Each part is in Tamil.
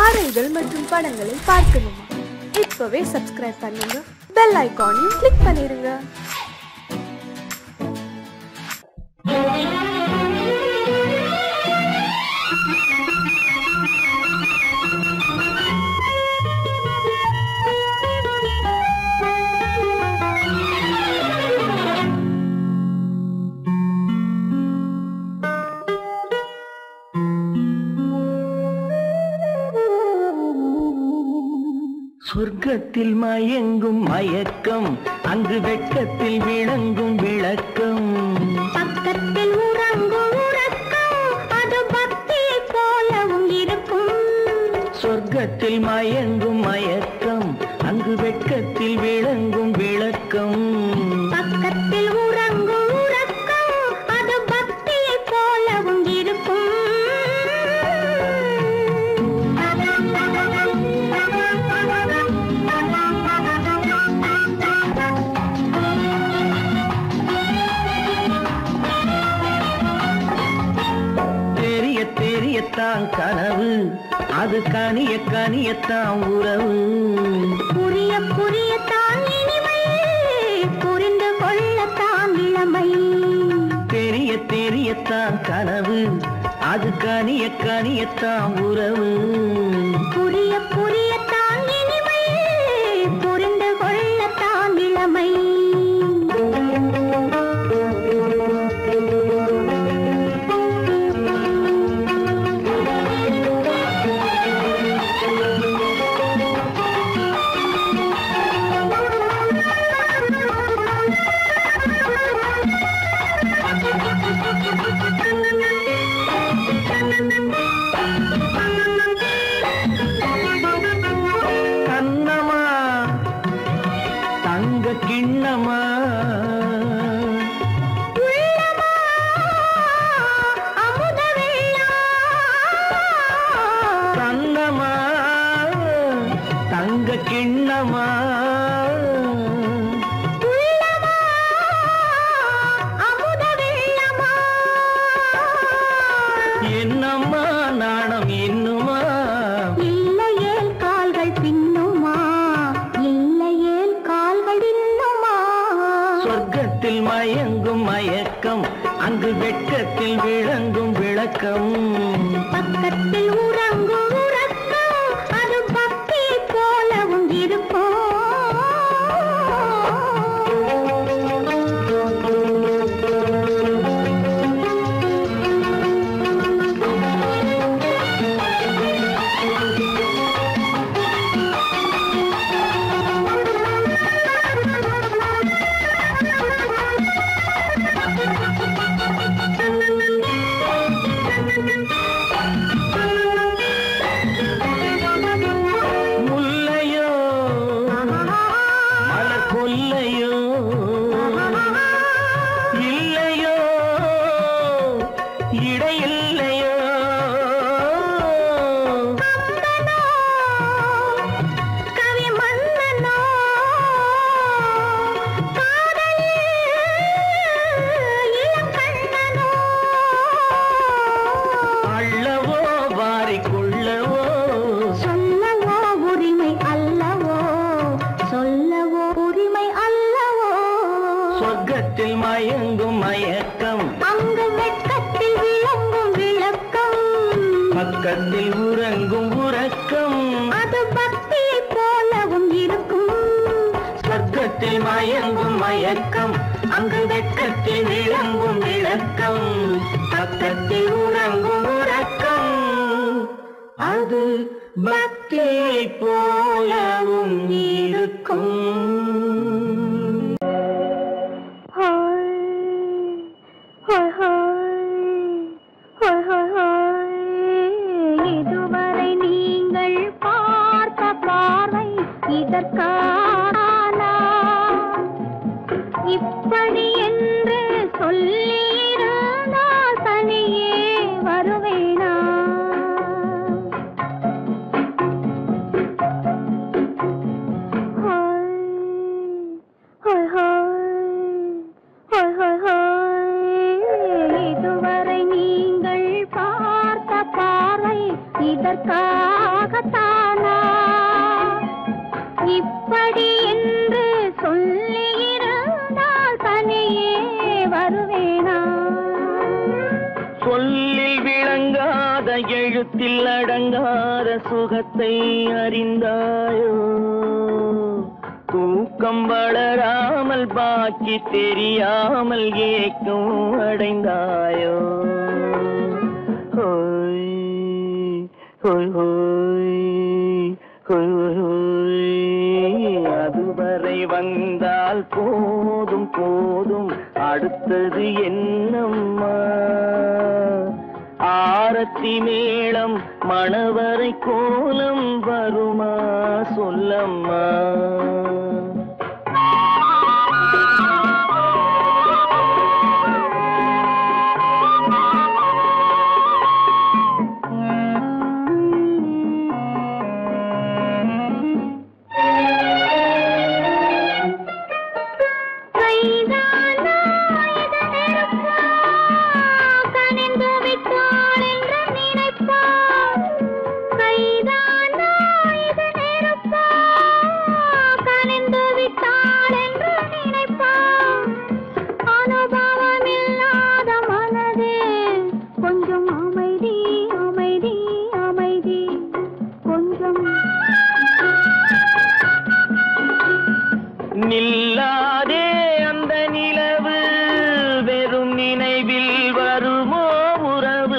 பாடல்கள் மற்றும் படங்களை பார்க்கணுமா இப்பவே சப்ஸ்கிரைப் பண்ணுங்க பெல் ஐகானையும் கிளிக் பண்ணிருங்க சொர்க்கத்தில் மயங்கும் மயக்கம் அங்கு வெட்கத்தில் விளங்கும் விளக்கம் பக்கத்தில் உறங்கும் உறக்கம் அது பக்தியை போலவும் இருக்கும் சொர்க்கத்தில் மயங்கும் மயக்கம் அங்கு வெட்கத்தில் விளங்கும் விளக்கம் பக்கத்தில் உறங்கும் உறக்கம் அது பக்தியை போலவும் இருக்கும் தெரிய தெரியத்தான் கனவு அது கனிய கனியத்தான் உறவு புரிய புரியத்தான் இனிமை புரிந்து கொள்ளத்தான் இளமை தெரிய தெரியத்தான் கனவு அது கனிய கனியத்தான் உறவு புரிய புரியத்தான் இனிமை புரிந்து கொள்ளத்தான் இளமை கண்ணமா தங்க கிண்ணமா உள்ளமா அமுத வெள்ளம் கண்ணமா தங்க கிண்ணமா உள்ளமா அமுத வெள்ளமா என்னம்மா நாணம் இன்னுமா இல்லையேல் கால்கள் பின்னுமா இல்லையேல் கால்கள் இன்னுமா சொர்க்கத்தில் மயங்கும் மயக்கம் அங்கு வெட்கத்தில் விளங்கும் விளக்கம் பக்கத்தில் உறங்கும் உறக்கம் அது பக்தி போலவும் முல்லையோ மலர் கொல்லையோ இல்லையோ இடையில்லையோ கவி மன்னனோ காதலில் இளங்கண்ணனோ அள்ளவோ வாரிக்கொள்ளவோ சொல்லவோ உரிமை அல்லவோ சொல்லவோ உரிமை அல்லவோ சொர்க்கத்தில் மயங்கும் மயக்கம் அங்கு வெட்கத்தில் விளங்கும் விளக்கம் பக்கத்தில் உறங்கும் உறக்கம் அது பக்தியை போலவும் இருக்கும் சொர்க்கத்தில் மயங்கும் மயக்கம் அங்கு வெட்கத்தில் விளங்கும் விளக்கம் பக்கத்தில் உறங்கும் உறக்கம் அது பக்தியை போலவும் இருக்கும் இதுவரை நீங்கள் பார்த்த பார்வை இதற்கானா இப்படி என்று சொல்லியிருந்தால் தனியே வருவேனா ஹாய் ஹாய் ஹாய் ஹாய் இதுவரை நீங்கள் பார்த்த பார்வை இதற்காகத்தான் இப்படி என்று சொல்லியிருந்தால் தனியே வருவேனா சொல்லில் விளங்காத எழுத்தில் அடங்காத சுகத்தை அறிந்தாயோ தூக்கம் வளராமல் பாக்கி தெரியாமல் ஏக்கம் அடைந்தாயோ ஹோய் ஹோய் ஹோய் ஹோய் ஹோய் ஹோய் அதுவரை வந்தால் போதும் போதும் அடுத்தது என்னம்மா ஆரத்தி மேளம் மணவரை கோலம் வருமா சொல்லம்மா கைதானா இது நெருப்பா? கனிந்து விட்டாள் என்று நினைப்பாள். கைதானா இது நெருப்பா? கனிந்து விட்டாள் என்று நினைப்பாள். அனுபவமில்லாத மனதே கொஞ்சம் அமைதி அமைதி அமைதி கொஞ்சம் நில்லாதே அந்த நிலவு வெறும் நினைவில் வருமோ உறவு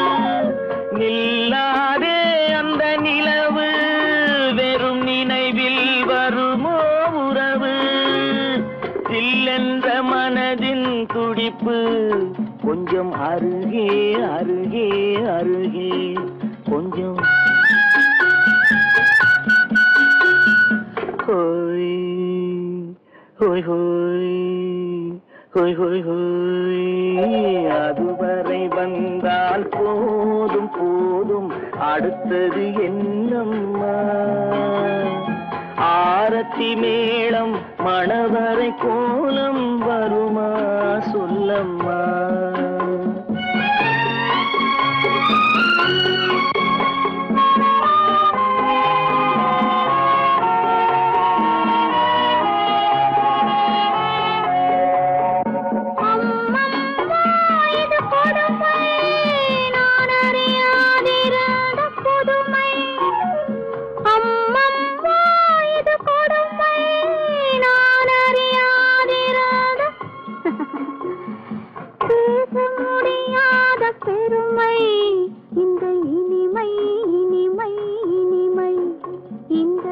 நில்லாதே அந்த நிலவு வெறும் நினைவில் வருமோ உறவு சில்லென்ற மனதின் துடிப்பு கொஞ்சம் அருகே அருகே அருகே கொஞ்சம் ஹோய் ஹோய் ஹோய் ஹோய் ஹோய் ஹோய் அதுவரை வந்தால் போதும் போதும் அடுத்தது என்னம்மா ஆரத்தி மேளம் மணவரை கோலம் வருமா சொல்லம்மா அம்மம்மா, இது கொடுமை. நான் அறியாதிருந்த புதுமை. அம்மம்மா, இது கொடுமை. நான் அறியாதிருந்த பேச முடியாத பெருமை இந்த இனிமை இனிமை இனிமை இந்த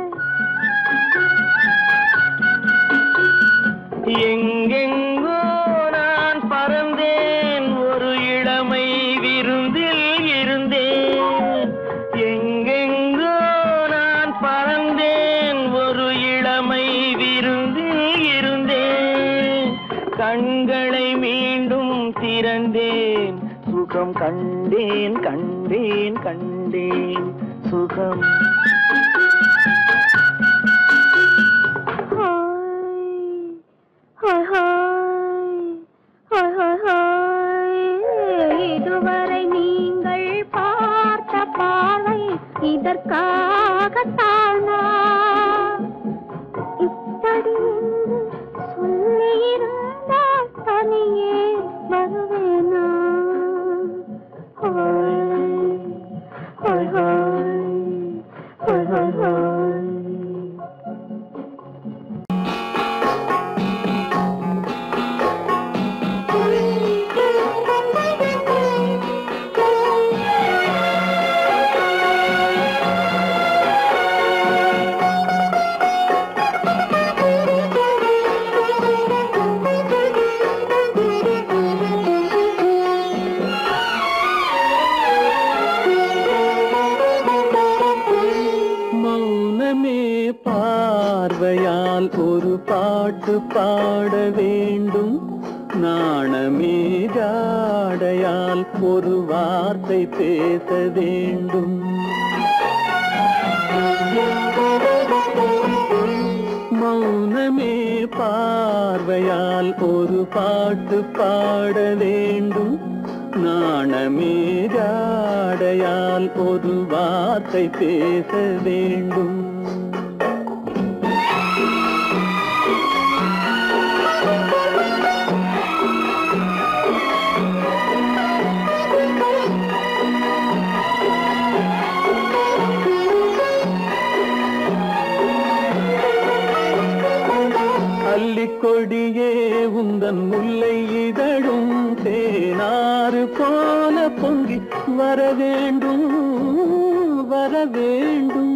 எங்கெங்கோ நான் பறந்தேன் ஒரு இளமை விருந்தில் இருந்தேன் எங்கெங்கோ நான் பறந்தேன் ஒரு இளமை விருந்தில் இருந்தேன் கண்களை மீண்டும் திறந்தேன் சுகம் கண்டேன் கண்டேன் கண்டேன் சுகம் hi hi hi hi hi இதுவரை நீங்கள் பார்த்த பார்வை இதற்காகத்தானா இப்படி என்று சொல்லியிருந்தால் தனியே வருவேனா hi hi hi hi hi hi மௌனமே பார்வையால் ஒரு பாட்டு பாட வேண்டும் நாணமே ஜாடையால் ஒரு வார்த்தை பேச வேண்டும் மௌனமே பார்வையால் ஒரு பாட்டு பாட வேண்டும் நாணமே ஜாடையால் ஒரு வார்த்தை பேச வேண்டும் கொடியே உந்தன் முல்லை இதழும் தேனாறு போல பொங்கி வர வேண்டும் வர வேண்டும்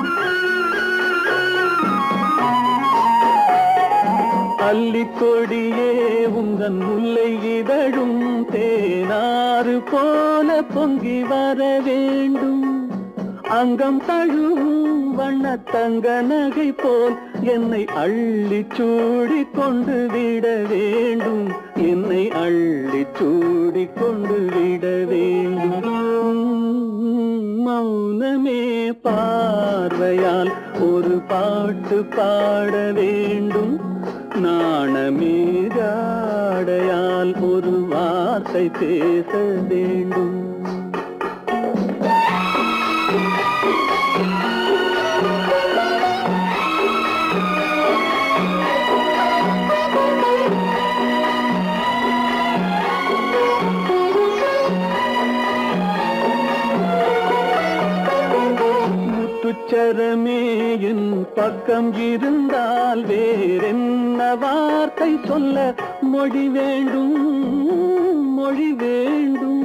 அல்லிக்கொடியே உந்தன் முல்லை இதழும் தேனாறு போல பொங்கி வர வேண்டும் அங்கம் தழுவும் வண்ண தங்க நகை போல் என்னை அள்ளி சூடி கொண்டு விட வேண்டும் என்னை அள்ளி சூடி கொண்டு விட வேண்டும் மௌனமே பார்வையால் ஒரு பாட்டு பாட வேண்டும் நாணமே ஜாடையால் ஒரு வார்த்தை பேச வேண்டும் முத்துச்சரமே என் பக்கம் இருந்தால் வேறென்ன வார்த்தை சொல்ல மொழி வேண்டும் மொழி வேண்டும்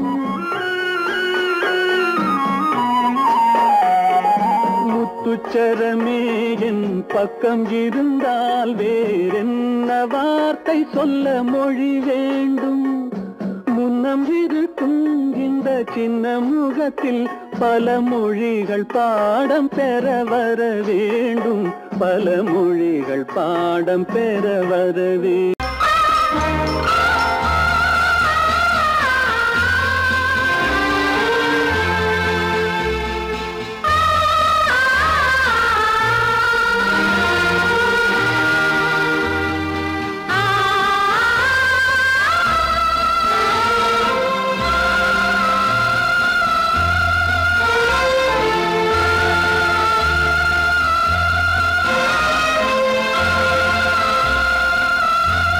முத்துச்சரமே என் பக்கம் இருந்தால் வேறென்ன வார்த்தை சொல்ல மொழி வேண்டும் முன்னம் இருக்கும் இந்த சின்ன முகத்தில் பல மொழிகள் பாடம் பெற வர வேண்டும் பல மொழிகள் பாடம் பெற வர வேண்டும் ஆ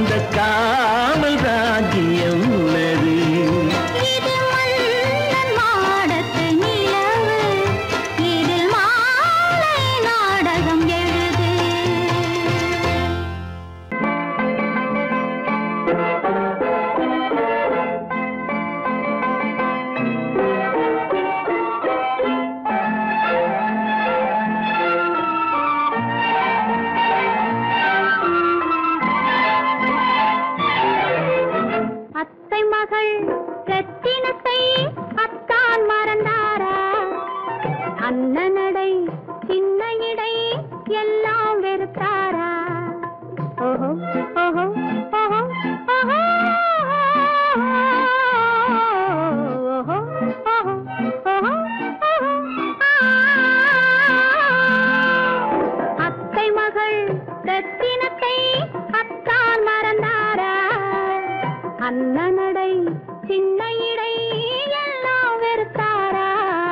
அந்த காமல் ராஜ்யம் உள்ளது இது மன்னன் மாடத்து நிலவு இதில் மாலை நாடகம் எழுது அத்தை மகள் ரத்தினத்தை அத்தான் மறந்தாரா அண்ணனடை சின்ன இடை எல்லாம் வெறுத்தாரா ஓஹோ ஓஹோ ஓஹோ ஓஹோ ஓஹோ ஓஹோ ஓஹோ அத்தை மகள் ரத்தினத்தை அத்தான் மறந்தாரா அண்ணனடை சின்ன இடை எல்லாம் வெறுத்தாரா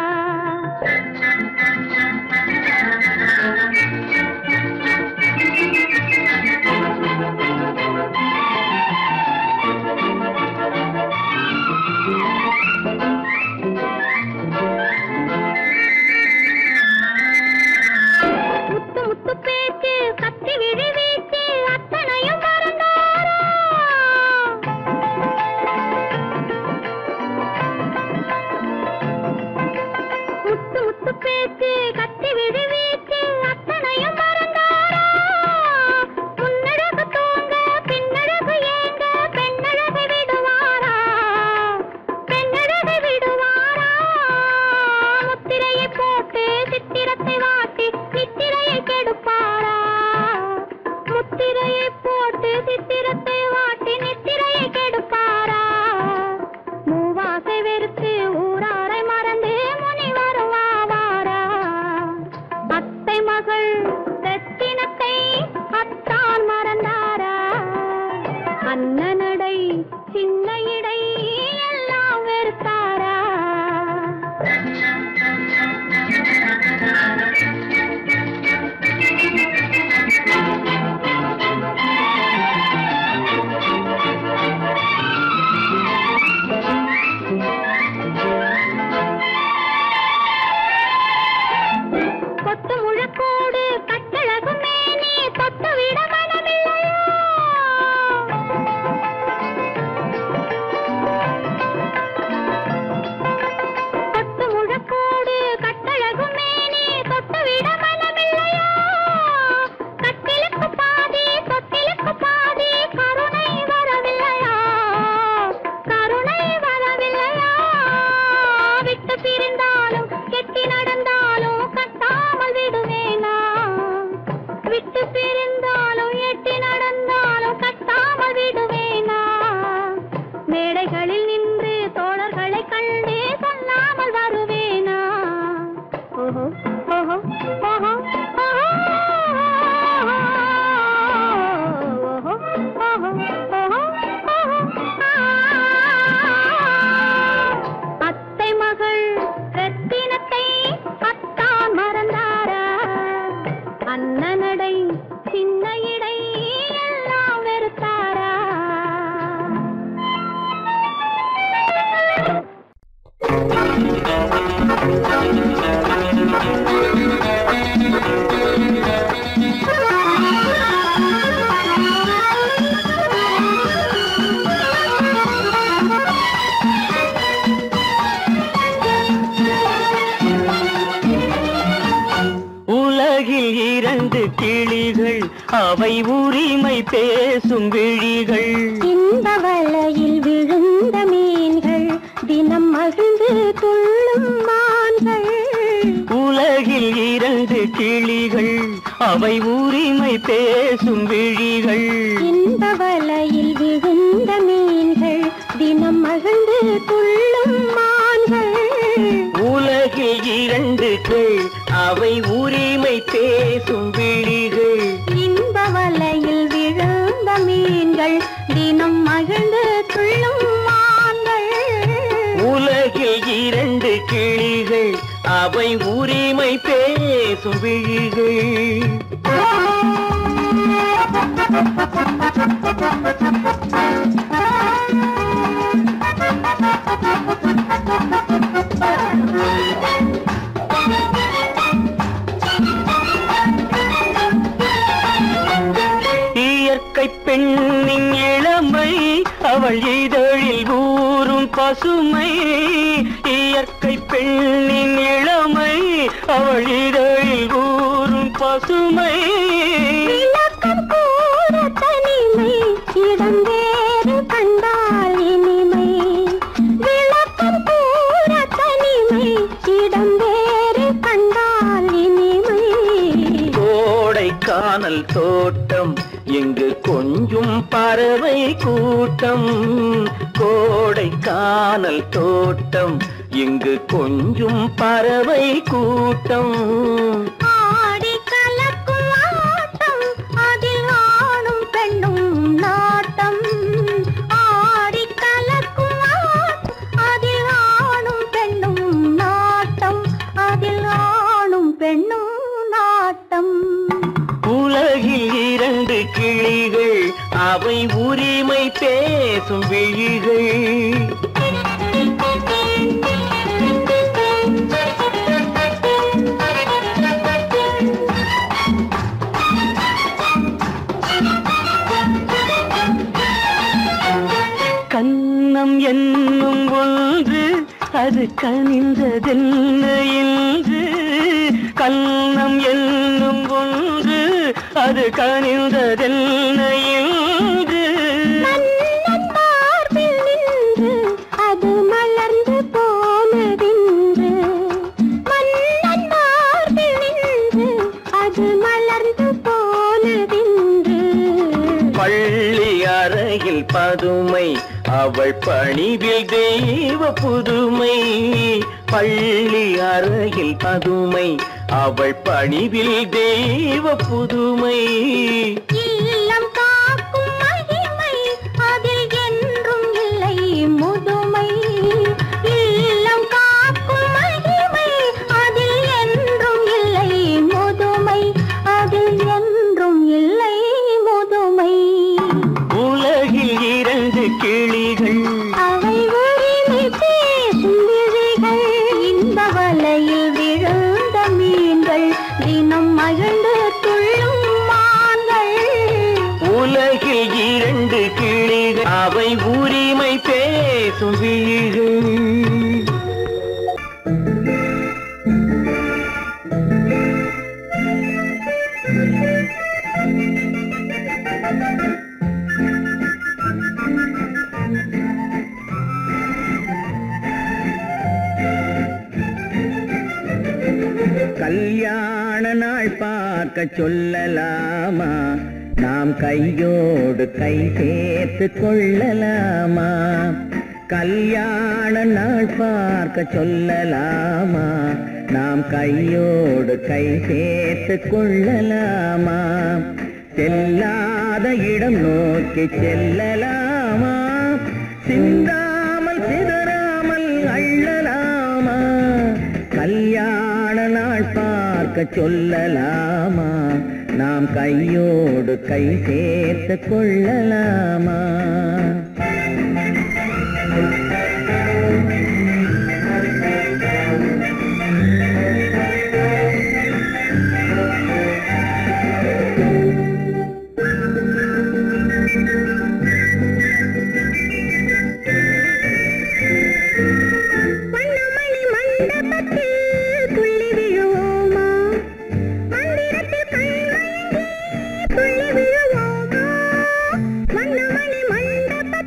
முத்து முத்து பேச்சு கத்தி விழி வீச்சு அத்தனையும் மறந்தாரா முத்து முத்து பேச்சு கத்தி விழி வீச்சு அத்தனையும் மறந்தாரா முன்னழகு தூங்க பின்னழகு ஏங்க பெண்ணழகு விடுவாரா பெண்ணழகு விடுவாரா முத்திரையை போட்டு சித்திரத்தை வாட்டி நித்திரையை கெடுப்பாரா முத்திரையை போட்டு சித்திரத்தை வாட்டி நித்திரையை கெடுப்பாரா மூவாசை வெறுத்து ஊராரை மறந்து முனி வருவாரா அத்தை மகள் ரத்தினத்தை அத்தான் மறந்தாரா அண்ணனடை சின்ன இடை எல்லாம் வெறுத்தாரா கொத்து முழக்கோடு கட்டழகு மேனி தொட்டு விட மனமில்லையோ கொத்து முழக்கோடு கட்டழகு மேனி தொட்டு விட மனமில்லையோ கட்டிலுக்கு பாதி தொட்டிலுக்கு பாதி கருணை வரவில்லையா கருணை வரவில்லையா விட்டு பிரிந்தாலும் கெட்டி நடந்தாலும் கட்டாமல் விடுவேனா விட்டு பிரிந்தாலும் எட்டி நடந்தாலும் கட்டாமல் விடுவேனா மேடைகளில் நின்று தோழர்களை கண்டு சொல்லாமல் வருவேனா ஓஹோ ஓஹோ ஓஹோ ஓஹோ ஓஹோ ஓஹோ ஓஹோ அத்தை மகள் ரத்தினத்தை அத்தான் மறந்தாரா அண்ணனடை சின்ன இடை எல்லாம் வெறுத்தாரா உலகில் இரண்டு கிளிகள் அவை உரிமை பேசும் விழிகள் இந்த வலையில் விழுந்த மீன்கள் தினம் மகிழ்ந்து துள்ளும் மான்கள் உலகில் இரண்டு கிளிகள் அவை உரிமை பேசும் விழிகள் இந்த வலையில் விழுந்த மீன்கள் தினம் மகிழ்ந்து துள்ளும் மான்கள் உலகில் இரண்டு கள் அவை உரிமை பேசும் விழிகள் இந்த வலையில் விழுந்த மீன்கள் தினம் மகிழ்ந்து துள்ளும் மான்கள் உலகில் இரண்டு கிளிகள் அவை உரிமை பேசும் விழிகள் இயற்கை பெண்ணின் இளமை அவள் இதழில் ஊறும் பசுமை இயற்கை பெண்ணின் இளமை அவள் இதழில் ஊறும் பசுமை விளக்கம் கூற தனிமை இடம் வேறு கண்டால் இனிமை விளக்கம் கூற தனிமை இடம் வேறு கண்டால் இனிமை கோடை கானல் தோட்டம் எங்கு கொஞ்சும் பறவை கூட்டம் கோடை கானல் தோட்டம் எங்கு கொஞ்சும் பறவை கூட்டம் ஆடி கலக்கும் ஆட்டம் அதில் ஆணும் பெண்ணும் நாட்டம் ஆடி கலக்கும் ஆட்டம் அதில் ஆணும் பெண்ணும் நாட்டம் அதில் ஆணும் பெண்ணும் நாட்டம் உலகில் இரண்டு கிளிகள் அவை உரிமை பேசும் விழிகள் கண்ணம் என்னும் ஒன்று அது கனிந்ததென்ன என்று கண்ணம் என்னும் ஒன்று அது கனிந்ததென்ன என்று மன்னன் மார்பில் நின்று அது மலர்ந்து போனதென்று மன்னன் மார்பில் நின்று அது மலர்ந்து போனதென்று பள்ளி அறையில் பதுமை அவள் பணிவில் தெய்வ புதுமை பள்ளி அறையில் பதுமை அவள் பணிவில் தெய்வ புதுமை இல்லம் காக்கும் மகிமை அதில் என்றும் இல்லை முதுமை இல்லம் காக்கும் மகிமை அதில் என்றும் இல்லை முதுமை அதில் என்றும் இல்லை முதுமை உலகில் இரண்டு கிளிகள் அவை உரிமை பேசும் விழிகள் இந்த வலையில் விழுந்த மீன்கள் தினம் மகிழ்ந்து துள்ளும் மான்கள் உலகில் இரண்டு கிளிகள் அவை உரிமை பேசும் விழிகள் கல்யாண நாள் பார்க்க சொல்லலாமா நாம் கையோடு கை சேர்த்து கொள்ளலாமா கல்யாண நாள் பார்க்க சொல்லலாமா நாம் கையோடு கை சேர்த்து கொள்ளலாமா செல்லாத இடம் நோக்கி செல்லலாமா சிந்தாமல் சிதறாமல் அள்ளலாமா கல்யாண நாள் பார்க்க சொல்லலாமா நாம் கையோடு கை சேர்த்து கொள்ளலாமா வண்ணமணி மண்டபத்தில் துள்ளி விழுவோமா மந்திரத்தில் கண்மயங்கி துள்ளி விழுவோமா வண்ணமணி மண்டபத்தில்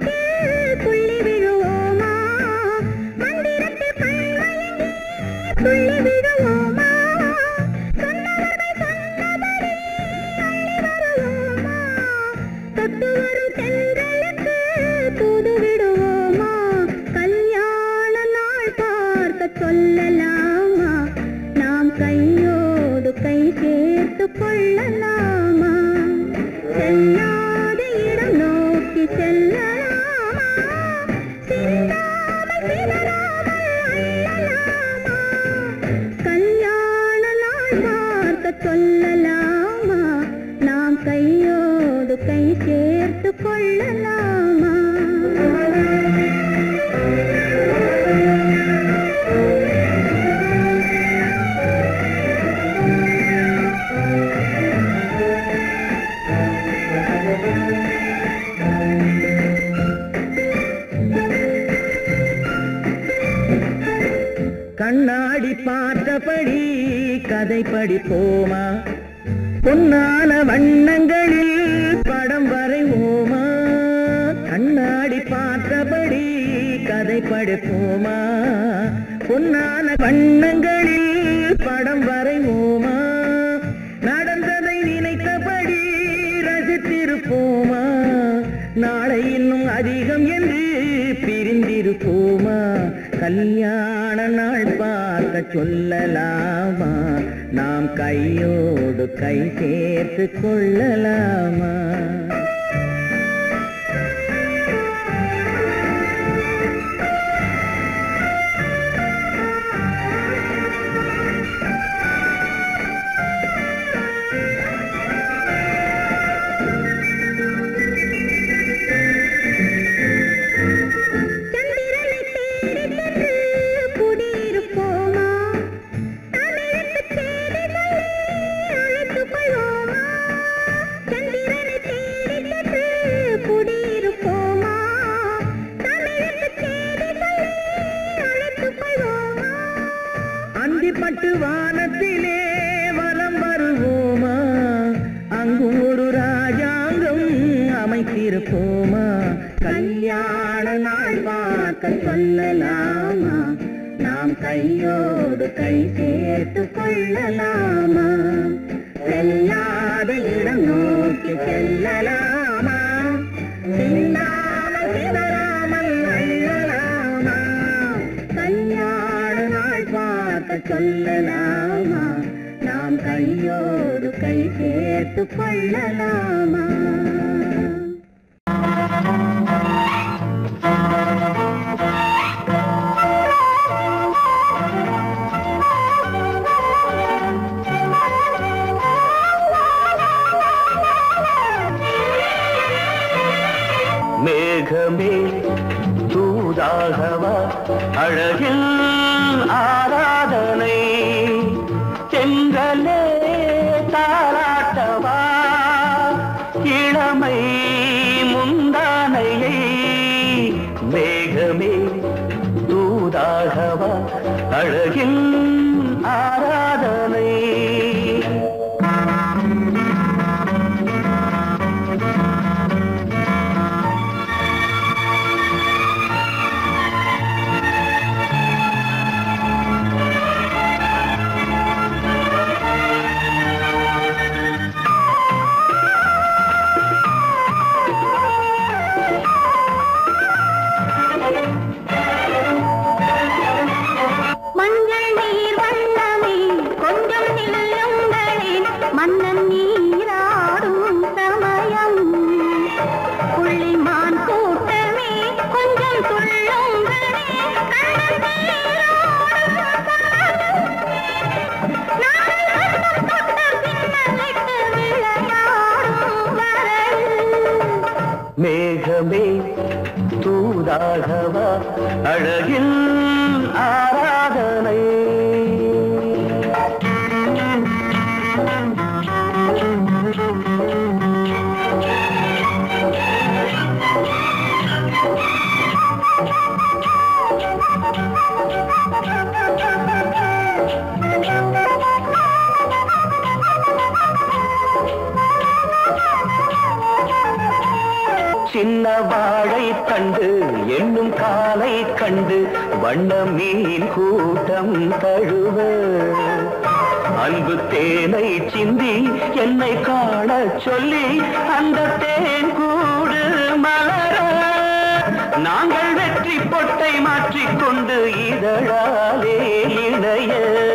பார்த்தபடி கதை படிப்போமா பொன்னான வண்ணங்களில் படம் வரைவோமா கண்ணாடி பார்த்தபடி கதை படிப்போமா பொன்னான வண்ணங்களில் படம் வரைவோமா நடந்ததை நினைத்தபடி ரசித்திருப்போமா நாளை இன்னும் அதிகம் என்று பிரிந்திருப்போமா கல்யாண நாள் பார்க்க சொல்லலாமா நாம் கையோடு கை சேர்த்து கொள்ளலாமா சந்திரனை தேடி சென்று குடியிருப்போமா தமிழுக்கு தேடி சொல்லி அழைத்துக் கொள்வோமா சந்திரனை தேடி சென்று குடியிருப்போமா தமிழுக்கு தேடி சொல்லி அழைத்துக் கொள்வோமா அந்திப்பட்டு வானத்திலே வலம் வருவோமா அங்கும் ஒரு ராஜாங்கம் அமைத்திருப்போமா கல்யாண நாள் பார்க்க சொல்லலாமா நாம் கையோடு கை சேர்த்து கொள்ளலாமா செல்லாத இடம் நோக்கி செல்லலாமா சிந்தாமல் சிதறாமல் அள்ளலாமா கல்யாண நாள் பார்க்க சொல்லலாமா நாம் கையோடு கை சேர்த்து கொள்ளலாமா மேகமே தூதாகவா அழகில் ஆராதனை செங்கலே தாராட்டவா இளமை முந்தானையை மேகமே தூதாகவா அழகில் ஆராதனை மஞ்சள் நீர் வண்ணமே கொஞ்சம் நில்லுங்களேன் மன்னன் நீராடும் சமயம் புள்ளிமான் கூட்டமே கொஞ்சம் துள்ளுங்களே கண்ணன் நீராடும் சமயம். நாளை வண்ணம் தொட்ட பின்னலிட்டு விளையாடும் வரையில் மேகமே தூதாகவா அழகில் ஆராதனை சின்ன வாழை கண்டு என்னும் காலை கண்டு வண்ண மீன் கூட்டம் தழுவ அன்பு தேனை சிந்தி என்னை காண சொல்லி அந்த தேன் கூடு மலர நாங்கள் வெற்றி பொட்டை மாற்றிக்கொண்டு இதழாலே இணைய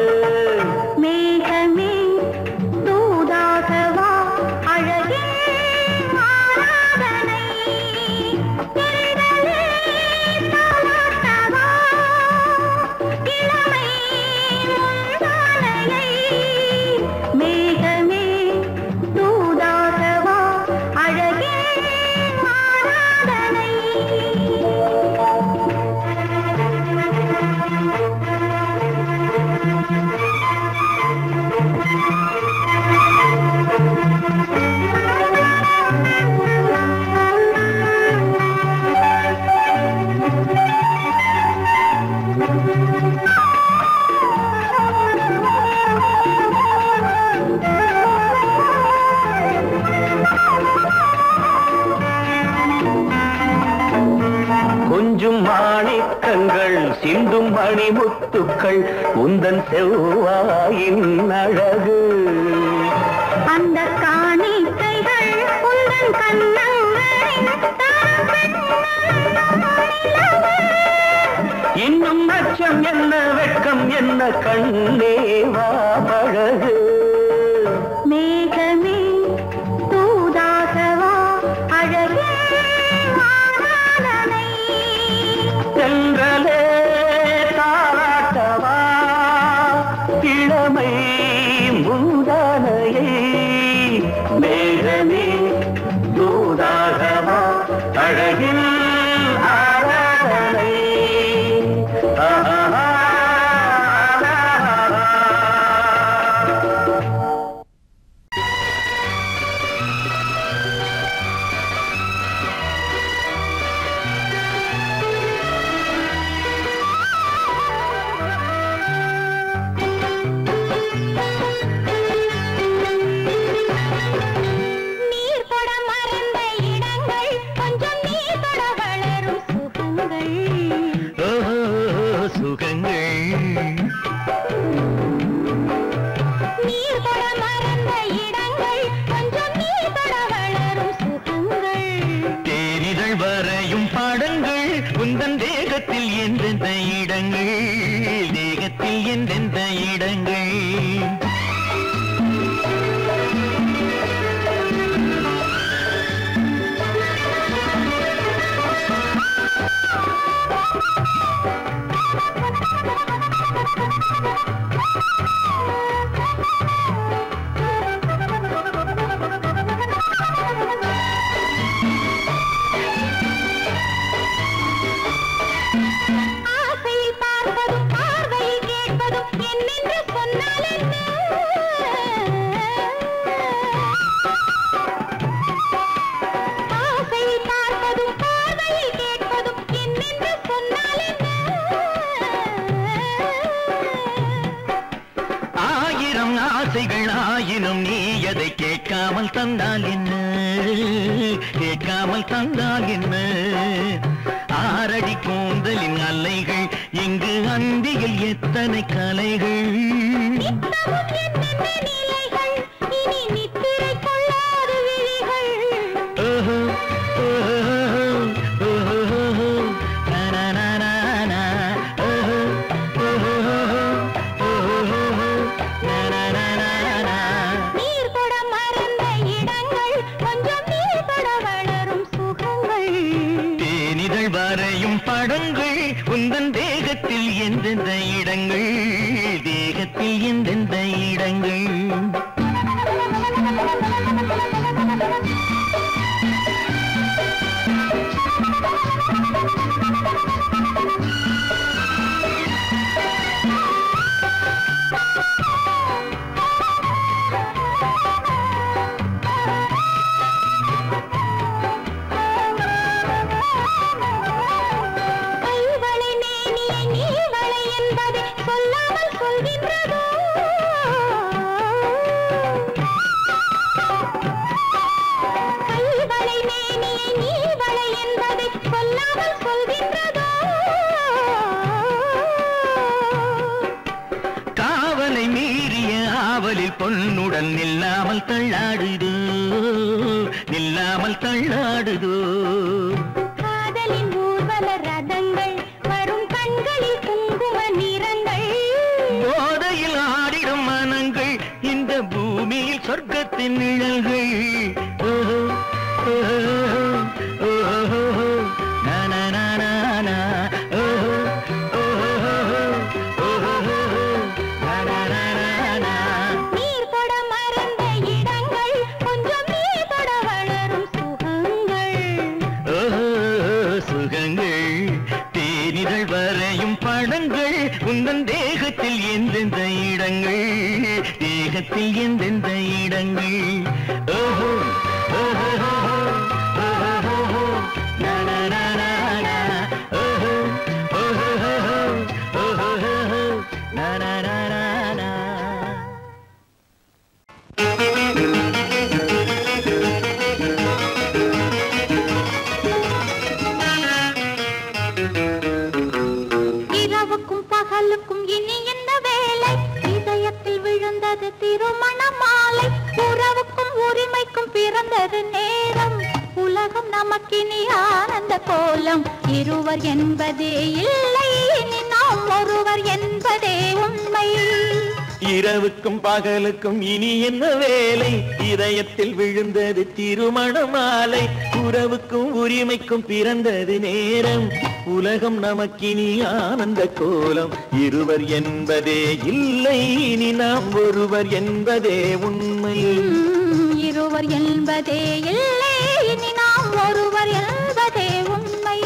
மேகமே தூதாகவா அழகே ஆராதனை திரிதலே தாலாட்டவா இளமை முந்தானையை மேகமே தூதாகவா அழகே ஆராதனை கொஞ்சும் மாணிக்கங்கள் சிந்தும் மணிமுத்துக்கள் உந்தன் செவ்வாயின் அழகு அந்த காணிக்கைகள் உந்தன் கண்ணங்களின் இன்னும் அச்சம் என்ன வெட்கம் என்ன கண்ணேவா பழகு மேகமே தூதாகவா அழகே ஆராதனை சென்றலே தாராட்டவா இளமை மூதானையை மேகமே தூதாகவா அழகில் ஆராதனை ஆஹா நீர் தொட மறந்த இடங்கள் கொஞ்சம் நீர் தொட வளரும் சுகங்கள் சுகங்கள் நீர் தொட மறந்த இடங்கள் கொஞ்சம் நீர் தொட வளரும் சுகங்கள் தேரிதழ் வரையும் பாடங்கள் உந்தன் தேகத்தில் எந்தெந்த இடங்கள் தேகத்தில் எந்தெந்த இடங்கள் ஆசையில் பார்ப்பதும் பார்வையில் கேட்பதும் என்னென்று சொன்னால் என்ன ஆசையில் பார்ப்பதும் பார்வையில் கேட்பதும் என்னென்று சொன்னால் என்ன ஆயிரம் ஆசைகள் ஆயினும் நீ அதை கேட்காமல் தந்தால் என்ன கேட்காமல் தந்தால் என்ன ஆரடி கூந்தலின் அலைகள் இங்கு அந்தியில் எத்தனை கலைகள் நித்தமும் என்னென்ன நிலைகள் இனி நித்திரை கொள்ளாத விழிகள் ஓஹோ, ஓஹோ, ஓஹோ, நனனனனா, ஓஹோ, ஓஹோ, ஓஹோ, நனனனனா. நீர் தொட மறந்த இடங்கள் கொஞ்சம் நீர் தொட வளரும் சுகங்கள் தேனிதழ் வரையும் படங்கள் உந்தன் தேகத்தில் எந்தெந்த இடங்கள் தேகத்தில் எந்தெந்த இடங்கள் கைவளை மேனியை நீவளை என்பதை சொல்லாமல் சொல்கின்றதோ கைவளை மேனியை நீவளை என்பதை சொல்லாமல் சொல்கின்றதோ காவலை மீறிய ஆவலில் பொன்னுடன் நில்லாமல் தள்ளாடுதோ நில்லாமல் தள்ளாடுதோ காதலின் ஊர்வல ரதங்கள் வரும் கண்களில் குங்கும நிறங்கள் போதையில் ஆடிடும் மனங்கள் இந்த பூமியில் சொர்க்கத்தின் நிழல்கள் ஓஹோ, ஓஹோ, ஓஹோ, நனனனனா, ஓஹோ, ஓஹோ, ஓஹோ, நனனனனா. நீர் தொட மறந்த இடங்கள் கொஞ்சம் நீர் தொட வளரும் சுகங்கள் ஓஹோ, சுகங்கள் தேனிதழ் வரையும் படங்கள் உந்தன் தேகத்தில் எந்தெந்த இடங்கள் தேகத்தில் எந்தெந்த இடங்கள் ஓஹோ, ஓஹோ, ஓஹோ, நனனனனா, ஓஹோ, ஓஹோ, ஓஹோ, நனனனனா. பகலுக்கும் இனி என்ன வேலை இதயத்தில் விழுந்தது திருமண மாலை உறவுக்கும் உரிமைக்கும் பிறந்தது நேரம் உலகம் நமக்கினி ஆனந்த கோலம் இருவர் என்பதே இல்லை இனி நாம் ஒருவர் என்பதே உண்மை இரவுக்கும் பகலுக்கும் இனி என்ன வேலை இதயத்தில் விழுந்தது திருமண மாலை உறவுக்கும் உரிமைக்கும் பிறந்தது நேரம் உலகம் நமக்கினி ஆனந்த கோலம் இருவர் என்பதே இல்லை இனி நாம் ஒருவர் என்பதே உண்மை உம், இருவர் என்பதே இல்லை இனி நாம் ஒருவர் என்பதே உண்மை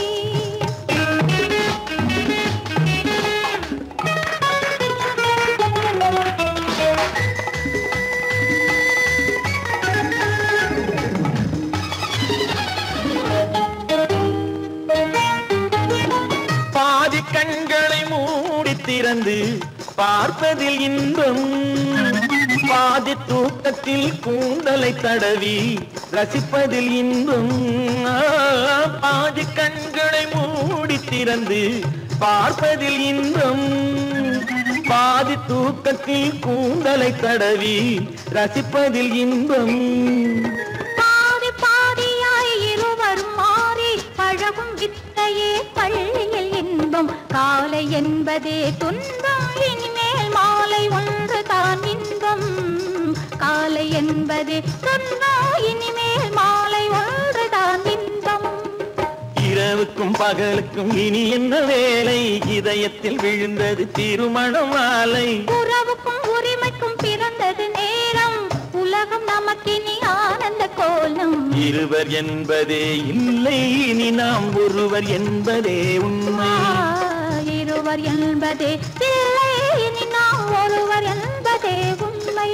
பாதி கண்களை மூடி திறந்து பார்ப்பதில் இன்பம் பாதி தூக்கத்தில் கூந்தலை தடவி ரசிப்பதில் இன்பம் ஆ, பாதி கண்களை மூடி திறந்து பார்ப்பதில் இன்பம் பாதி தூக்கத்தில் கூந்தலை தடவி ரசிப்பதில் இன்பம் பாதி பாதியாய் இருவரும் மாறி பழகும் வித்தையே பள்ளியில் இன்பம் காலை என்பதே துன்பம் இனிமேல் மாலை ஒன்று தான் இன்பம் காலை என்பதே துன்பம் இனிமேல் மாலை ஒன்று தான் இன்பம் இரவுக்கும் பகலுக்கும் இனி என்ன வேலை இதயத்தில் விழுந்தது திருமண மாலை உறவுக்கும் உரிமைக்கும் பிறந்தது நேரம் உலகம் நமக்கினி ஆனந்த கோலம் இருவர் என்பதே இல்லை இனி நாம் ஒருவர் என்பதே உண்மை ஆ, இருவர் என்பதே இல்லை இனி நாம் ஒருவர் என்பதே உண்மை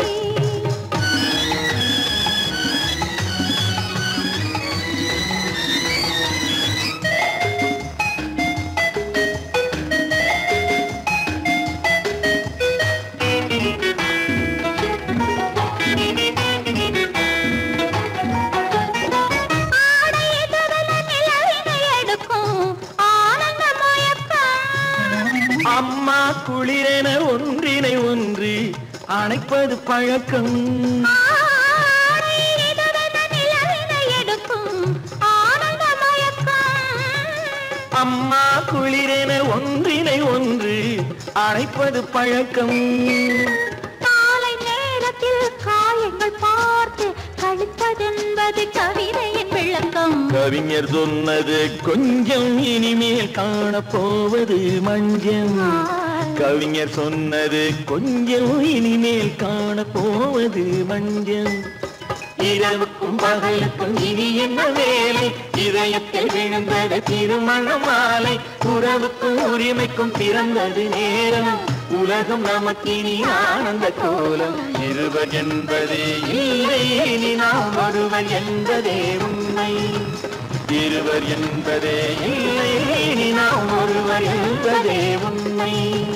ஆடை எதிரில நிலவினை எடுக்கும் ஆனந்த மயக்கம் அம்மா குளிரென ஒன்றினை ஒன்று அணைப்பது பழக்கம் ஆடை எதிரில நிலவினை எடுக்கும் ஆனந்த மயக்கம் அம்மா குளிரென ஒன்றினை ஒன்று அணைப்பது பழக்கம் காலை நேரத்தில் காயங்கள் பார்த்து கழிப்பதென்பது கவிதையின் விளக்கம் கவிஞர் சொன்னது கொஞ்சம் இனிமேல் காணப்போவது மஞ்சம் கவிஞர் சொன்னது கொஞ்சம் இனிமேல் காணப்போவது மஞ்சம் இரவுக்கும் பகலுக்கும் இனி என்ன வேலை இதயத்தில் விழுந்தது திருமண மாலை உறவுக்கும் உரிமைக்கும் பிறந்தது நேரம் உலகம் நமக்கினி ஆனந்த கோலம் இருவர் என்பதே இல்லை இனி நாம் ஒருவர் என்பதே உண்மை இருவர் என்பதே இல்லை இனி நாம் ஒருவர் என்பதே உண்மை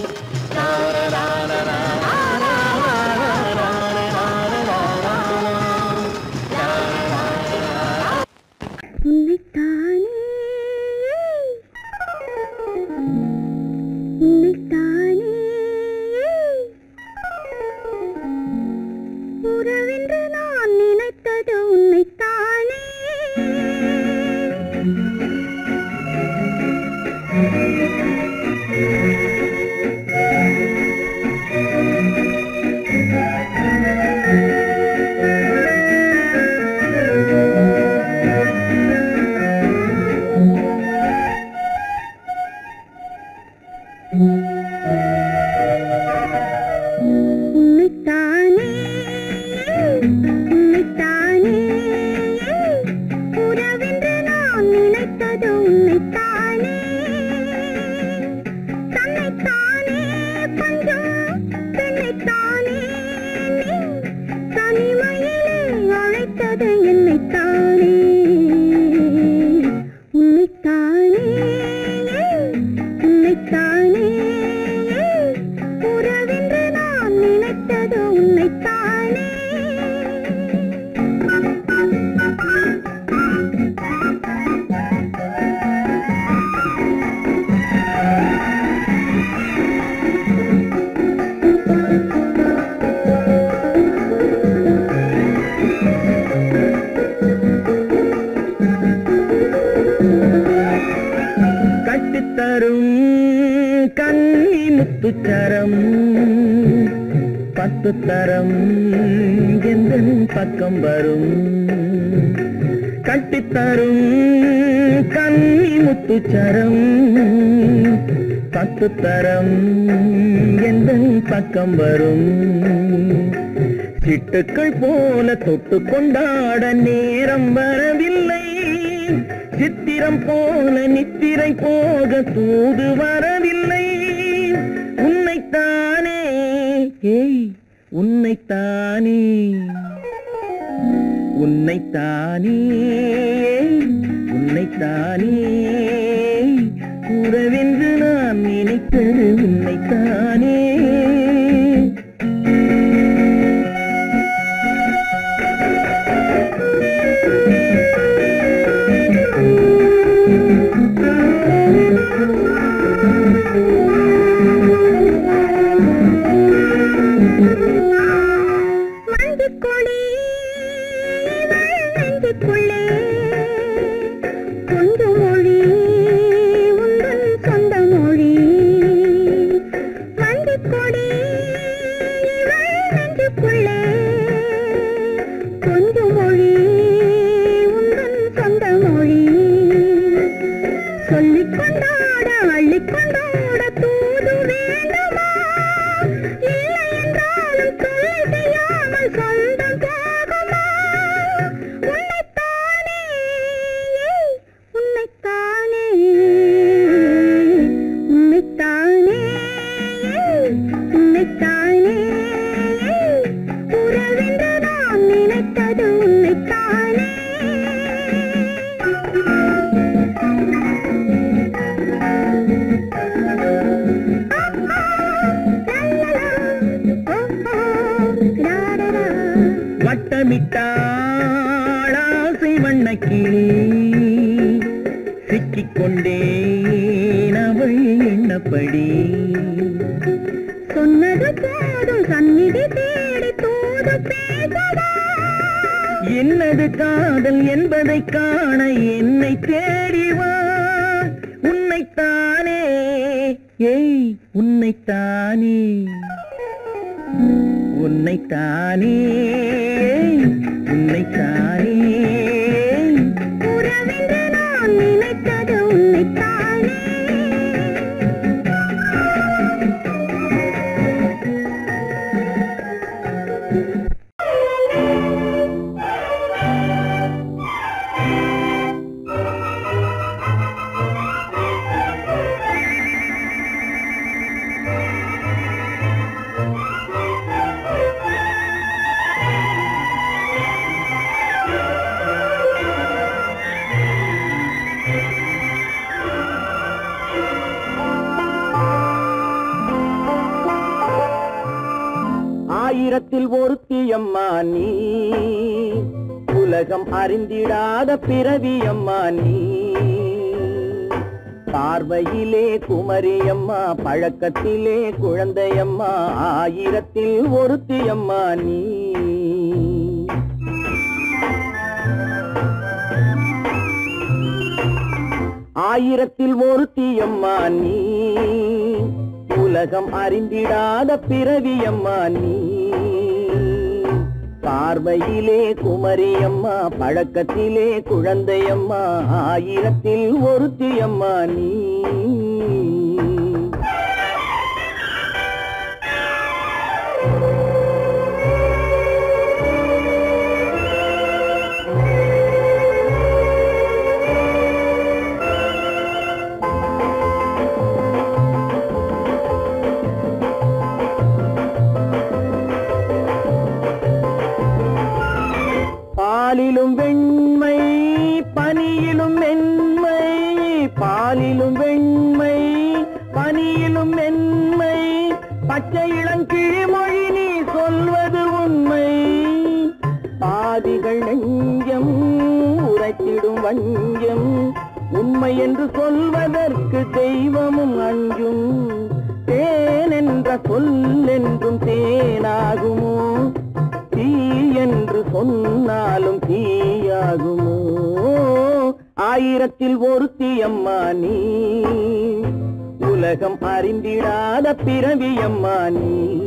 உன்னைத்தானே உன்னைத்தானே உறவென்று நான் நினைத்தது உன்னைத்தானே உன்னைத்தானே உன்னைத்தானே உறவென்று நான் நினைத்தது உன்னைத்தானே தன்னைத்தானே பஞ்சம் தன்னைத்தானே நீ தனிமையிலே அழைத்தது என்னைத்தானே உன்னைத்தானே உன்னைத்தானே கட்டித்தரும் கன்னி முத்துச்சரம் பத்து தரம் எந்த பக்கம் வரும் கட்டித்தரும் கன்னி முத்துச்சரம் பத்து தரம் எந்த பக்கம் வரும் சிட்டுக்கள் போல தொட்டு கொண்டாட நேரம் வரவில்லை சித்திரம் போல நித்திரை போக தூது வரவில்லை உன்னைத்தானே ஏய் உன்னைத்தானே உன்னைத்தானே உன்னைத்தானே கூறவென்று நான் நினைத்தது உன்னைத்தானே மஞ்சக்கொடி நெஞ்சுக்குள்ளே கொஞ்சம் மொழி உந்தன் சொந்த மொழி மஞ்சக்கொடி நெஞ்சுக்குள்ளே கொஞ்சம் மொழி உந்தன் சொந்த மொழி சொல்லிக் கொண்டாட அள்ளிக் கொண்டாட தூது வேண்டுமா இல்லை என்றாலும் தொல்லை செய்யாமல் சொந்தம் போகுமா உன்னைத்தானே ஏய், உன்னைத்தானே உன்னைத்தானே ஏய், உன்னைத்தானே ஏய், உறவென்று நான் நினைத்தது உன்னைத்தானே வட்டமிட்டாளாசை வண்ணக்கிளி சிக்கிக்கொண்டேன் அவள் எண்ணப்படி சொன்னது போதும் சந்நிதி தேடி தூது பேசவா என்னது காதல் என்பதை காண என்னை தேடி வா உன்னைத்தானே ஏய் உன்னைத்தானே உன்னைத்தானே ஏய், உன்னைத்தானே உறவென்று நான் நினைத்தது உன்னைத்தானே ஆயிரத்தில் ஒருத்தியம்மா நீ உலகம் அறிந்திடாத பிறவியம்மா நீ பார்வையிலே குமரியம்மா பழக்கத்திலே குழந்தையம்மா ஆயிரத்தில் ஒருத்தியம்மா நீ ஆயிரத்தில் ஒருத்தியம்மா நீ உலகம் அறிந்திடாத பிறவியம்மா நீ பார்வையிலே குமரியம்மா பழக்கத்திலே குழந்தையம்மா ஆயிரத்தில் ஒருத்தியம்மா நீ பாலிலும் வெண்மை பனியிலும் மென்மை பாலிலும் வெண்மை பனியிலும் மென்மை பச்சை இளங்கிழிமொழி நீ சொல்வது உண்மை பாதிகள் நெஞ்சம் உரைத்திடும் வஞ்சம் உண்மை என்று சொல்வதற்கு தெய்வமும் அஞ்சும் தேன் என்ற சொல் என்றும் தேனாகுமோ தீ என்று சொன்னாலும் தீயாகுமோ ஆயிரத்தில் ஒருத்தி அம்மா நீ உலகம் அறிந்திடாத பிறவியம்மா நீ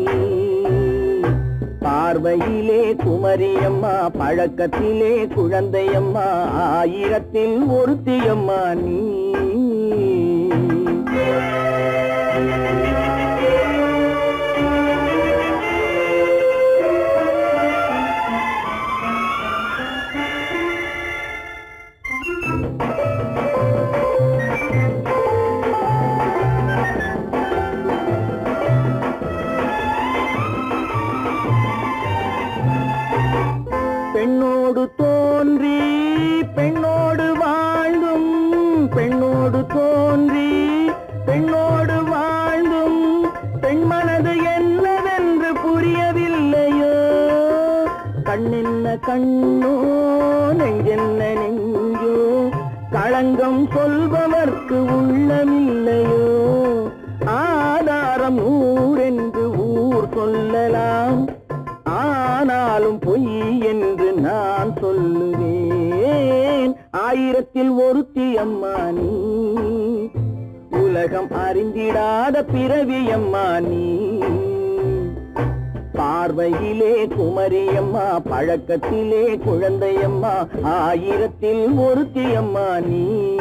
பார்வையிலே குமரியம்மா பழக்கத்திலே குழந்தையம்மா ஆயிரத்தில் ஒருத்தியம்மா நீ பெண்ணோடு தோன்றி பெண்ணோடு வாழ்ந்தும் பெண்ணோடு தோன்றி பெண்ணோடு வாழ்ந்தும் பெண் மனது என்னவென்று புரியவில்லையோ கண்ணென்ன கண்ணோ நெஞ்சென்ன நெஞ்சோ களங்கம் சொல்பவர்க்கு உள்ளமில்லையோ ஆதாரம் ஊரென்று ஊர் சொல்லலாம் ஆனாலும் பொய் என்று நான் சொல்லுவேன் ஆயிரத்தில் ஒருத்தி அம்மா நீ உலகம் அறிந்திடாத பிறவி அம்மா நீ பார்வையிலே குமரியம்மா பழக்கத்திலே குழந்தையம்மா ஆயிரத்தில் ஒருத்தி அம்மா நீ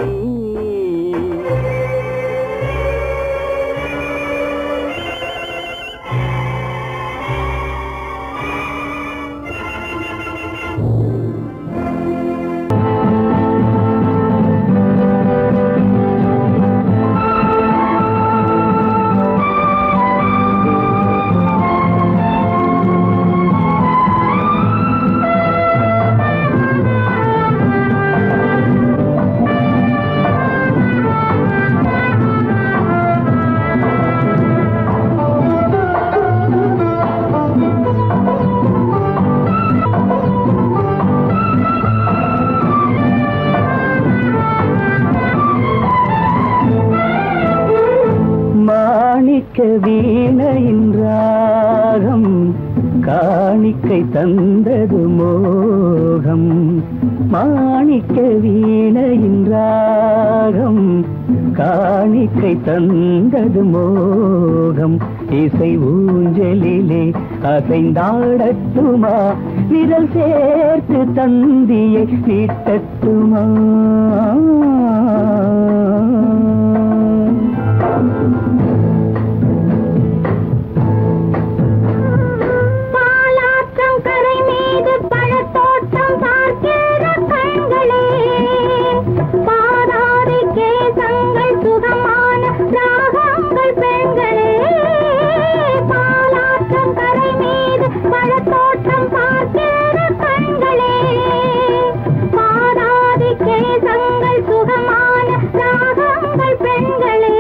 மாணிக்க வீணையின் ராகம் காணிக்கை தந்தது மோகம் மாணிக்க வீணையின் ராகம் காணிக்கை தந்தது மோகம் இசை ஊஞ்சலிலே அசைந்தாடட்டுமா விரல் சேர்த்து தந்தியை நீட்டட்டுமா பாலாற்றம் கரை மீது பழத்தோட்டம் பார்க்கிற கண்களே பாதாதி கேசங்கள் சுகமான ராகங்கள் பெண்களே பாலாற்றம் கரை மீது பழத்தோட்டம் பார்க்கிற கண்களே பாதாதி கேசங்கள் சுகமான ராகங்கள் பெண்களே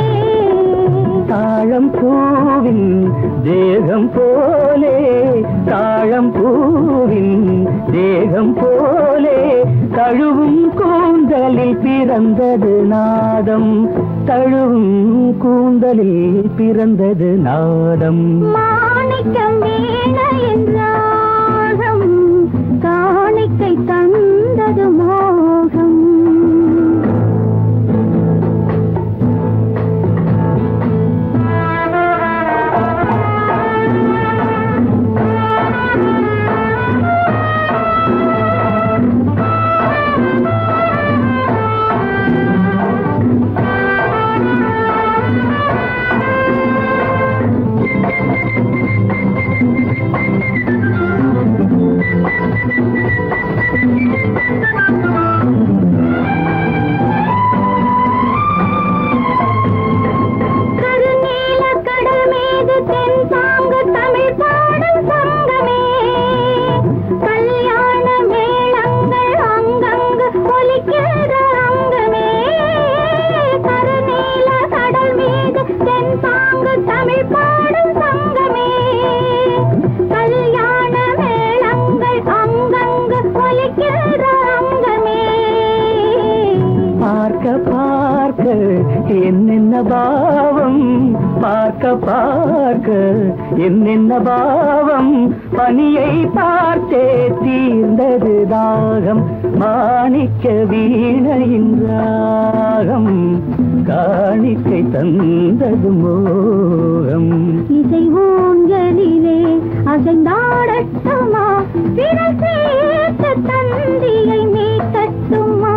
தாழம் பூவின் தேகம் போலே தாழம் பூவின் தேகம் போலே தழுவும் கூந்தலில் பிறந்தது நாதம் தழுவும் கூந்தலில் பிறந்தது நாதம் மாணிக்கம் வீணையின் ராகம் காணிக்கை தந்தது மோகம் கருநீல கடல் மீது தென் சாங்கு தமிழ் பாடும் சங்கமே கல்யாண மேளங்கள் அங்கங்கு ஒலிக்கிற அங்கமே கருநீல கடல் மீது தென் சாங்கு தமிழ் பாடும் சங்கமே கல்யாண மேளங்கள் அங்கங்கு ஒலிக்கிற அங்கமே பார்க்க பார்க்க என்னென்ன பாவம் பார்க்க பார்க்க என்னென்ன பாவம் பனியை பார்த்தே தீர்ந்தது தாகம் மாணிக்க வீணையின் ராகம் காணிக்கை தந்தது மோகம் இசை ஊஞ்சலிலே அசைந்தாடட்டுமா விரல் சேர்த்த தந்தியை மீட்டட்டுமா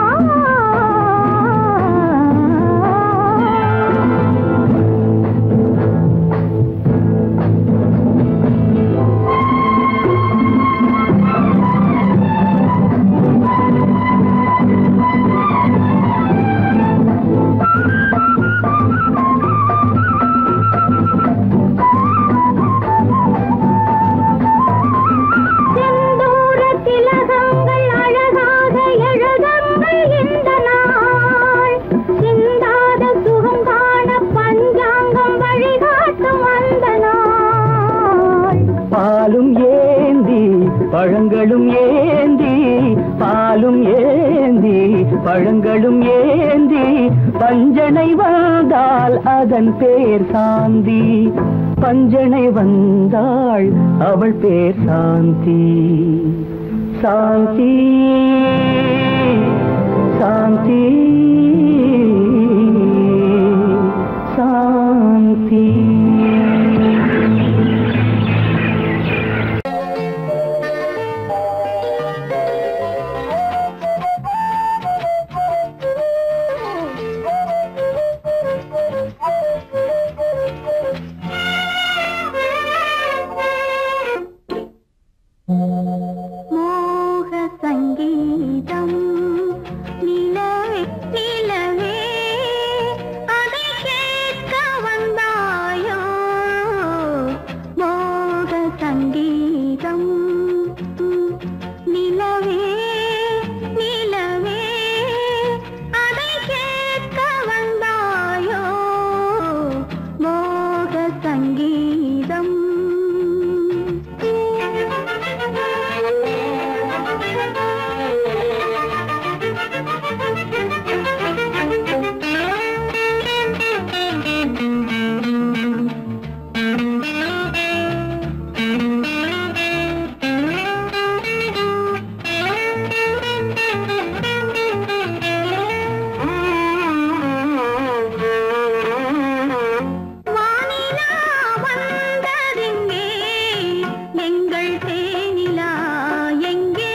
செந்தூர திலகங்கள் அழகாக எழுதங்கள் இந்த நாள் சிந்தாத சுகம் காண பஞ்சாங்கம் வழிகாட்டும் அந்த நாள் பாலும் ஏந்தி பழங்களும் ஏந்தி பாலும் ஏந்தி பழங்களும் ஏந்தி பஞ்சனை வந்தால் அதன் பேர் சாந்தி பஞ்சனை வந்தாள் அவள் பேர் சாந்தி சாந்தி சாந்தி சாந்தி மோக சங்கீதம் நிலவே நிலவே அதை கேட்க வந்தாயோ மோக சங்கீதம் நிலவே நிலவே அதை கேட்க வந்தாயோ மோக சங்கீதம் வானிலா வந்ததெங்கே எங்கள் தேனிலா எங்கே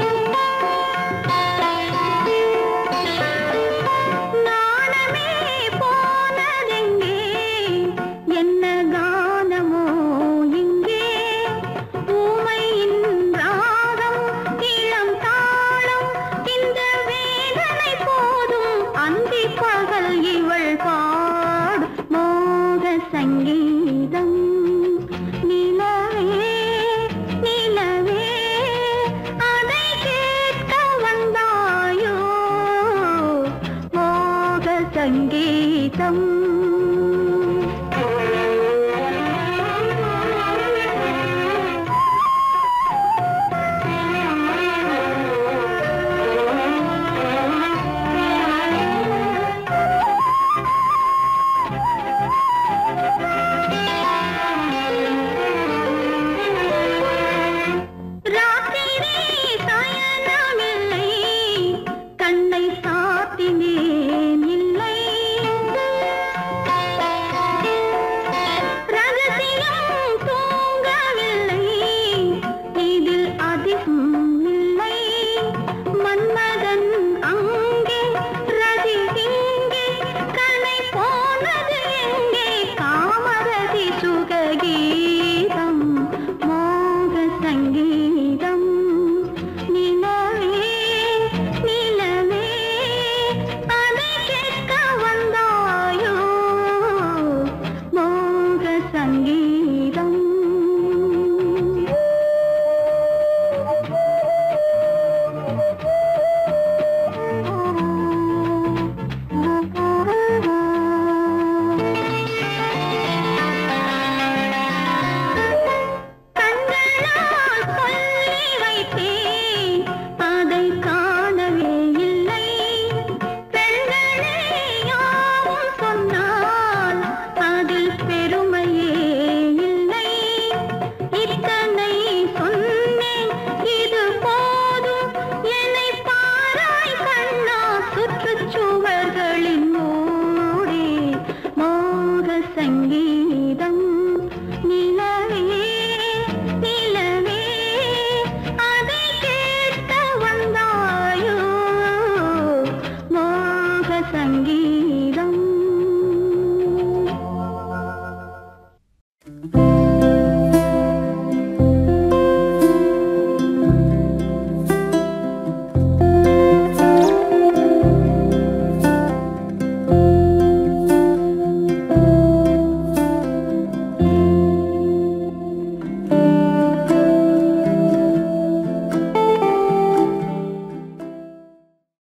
நாணமே போனதெங்கே என்ன கானமோ இங்கே ஊமையின் ராகம் இளம் தாளம் இந்த வேதனை போதும் அந்தி பகல் இவள் பாடு மோக சங்கீதம் நிலவே நிலவே அதை கேட்க வந்தாயோ மோக சங்கீதம்